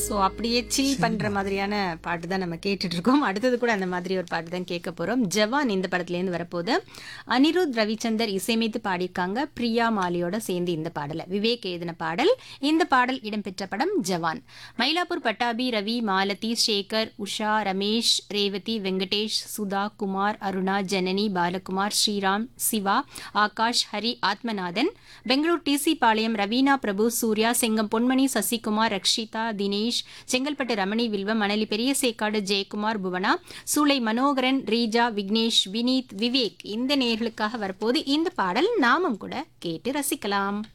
so அப்படியே சில் பண்ற மாதிரியான பாட்டு தான் நம்ம கேட்டுட்டு இருக்கோம் அடுத்தது கூட அந்த மாதிரி ஒரு பாட்டு தான் கேட்க போறோம் ஜவான் இந்த படத்துலேருந்து வரப்போது அனிருத் ரவிச்சந்தர் இசையமைத்து பாடியிருக்காங்க பிரியா மாலியோட சேர்ந்து இந்த பாடலை விவேக் எழுதின பாடல் இந்த பாடல் இடம்பெற்ற படம் ஜவான் மயிலாப்பூர் பட்டாபி ரவி மாலதி சேகர் உஷா ரமேஷ் ரேவதி வெங்கடேஷ் சுதா குமார் அருணா ஜனனி பாலகுமார் ஸ்ரீராம் சிவா ஆகாஷ் ஹரி ஆத்மநாதன் பெங்களூர் டிசி பாளையம் ரவீனா பிரபு சூர்யா செங்கம் பொன்மணி சசிகுமார் ரக்ஷிதா தினேஷ் செங்கல்பட்டு ரமணி வில்வம் மணலி பெரியசேக்காடு ஜெயக்குமார் புவனா சூளை மனோகரன் ரீஜா விக்னேஷ் வினீத் விவேக் இந்த நேர்களுக்காக வரப்போது இந்த பாடல் நாமும் கூட கேட்டு ரசிக்கலாம்